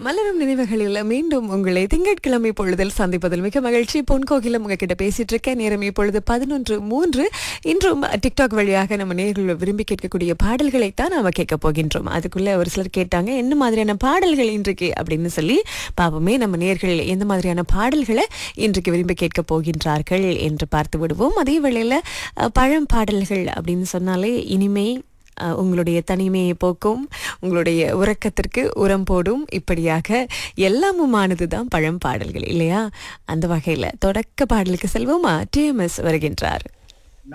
மலரும் நினைவுகளில் மீண்டும் உங்களை திங்கட்கிழமை பொழுதில் சந்திப்பதில் மிக மகிழ்ச்சி பொன் கோகிலம் உங்ககிட்ட பேசிட்டு இருக்கேன் நேரம் இப்பொழுது பதினொன்று மூன்று இன்றும் டிக்டாக் வழியாக நம்ம நேர்கள் விரும்பி கேட்கக்கூடிய பாடல்களை தான் நாம கேட்க போகின்றோம் அதுக்குள்ள ஒரு சிலர் கேட்டாங்க என்ன மாதிரியான பாடல்கள் இன்றைக்கு அப்படின்னு சொல்லி பாவமே நம்ம நேர்கள் எந்த மாதிரியான பாடல்களை இன்றைக்கு விரும்பி கேட்க போகின்றார்கள் என்று பார்த்து விடுவோம் அதே வேளையில அஹ், பழம் பாடல்கள் அப்படின்னு சொன்னாலே இனிமே அஹ், உங்களுடைய தனிமையை போக்கும் உங்களுடைய உறக்கத்திற்கு உரம் போடும் இப்படியாக எல்லாமுமானது தான் பழம் பாடல்கள் இல்லையா அந்த வகையில் தொடக்க பாடலுக்கு செல்வோமா டிஎம்எஸ் வருகின்றார்